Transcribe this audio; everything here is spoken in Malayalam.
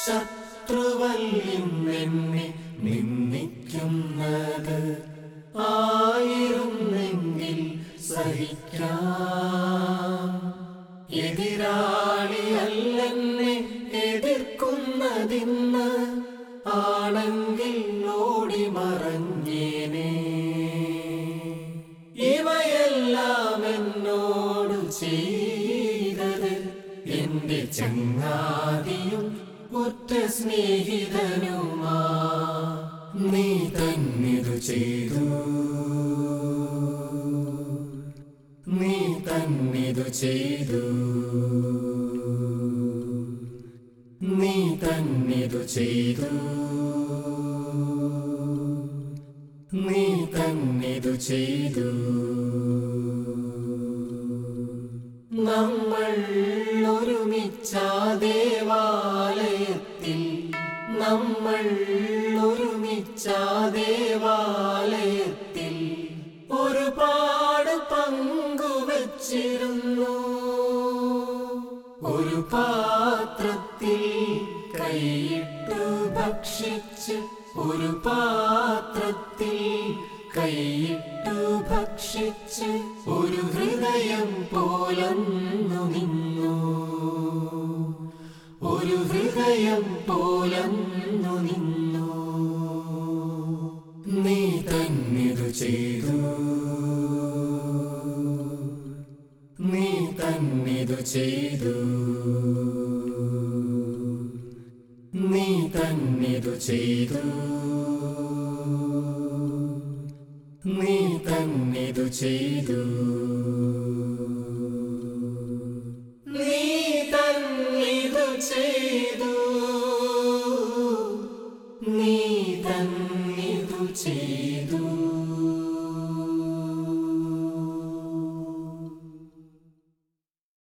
ശത്രുവല്ലിന്നെന്നെ നിന്ദിക്കുന്നത് ആയിരുന്നെങ്കിൽ സഹിക്കാം എതിരാളിയല്ലെന്നെ എതിർക്കുന്നതിന്ന് ആണെങ്കിൽ ഓടി മറഞ്ഞേനെ ഇവയെല്ലാം എന്നോട് ചെയ്തത് എന്റെ ചങ്ങാതിയും ഒറ്റ സ്നേഹിതനുമാ നീ തന്നിതു ചെയ്തു നീ തന്നിതു ചെയ്തു നീ തന്നിതു ചെയ്തു നീ തന്നിതു ചെയ്തു നമ്മൾ ഒരുമിച്ച ദേവാലയത്തിൽ നമ്മൾ ഒരുമിച്ച ദേവാലയത്തിൽ ഒരുപാട് പങ്കുവച്ചിരുന്നു ഒരു പാത്രത്തിൽ കൈയിട്ടു ഭക്ഷിച്ച് ഒരു പാത്രത്തിൽ കൈയിട്ടു ഭക്ഷിച്ച് ഒരു ഹൃദയം പോലന്നു നിന്നു ഒരു ഹൃദയം പോലന്നു നിന്നു നീ തന്നിതു ചെയ്തു നീ തന്നിതു ചെയ്തു നീ തന്നിതു ചെയ്തു നീ തന്നിതു ചെയ്തു നീ തന്നിതു ചെയ്തു നീ തന്നിതു ചെയ്തു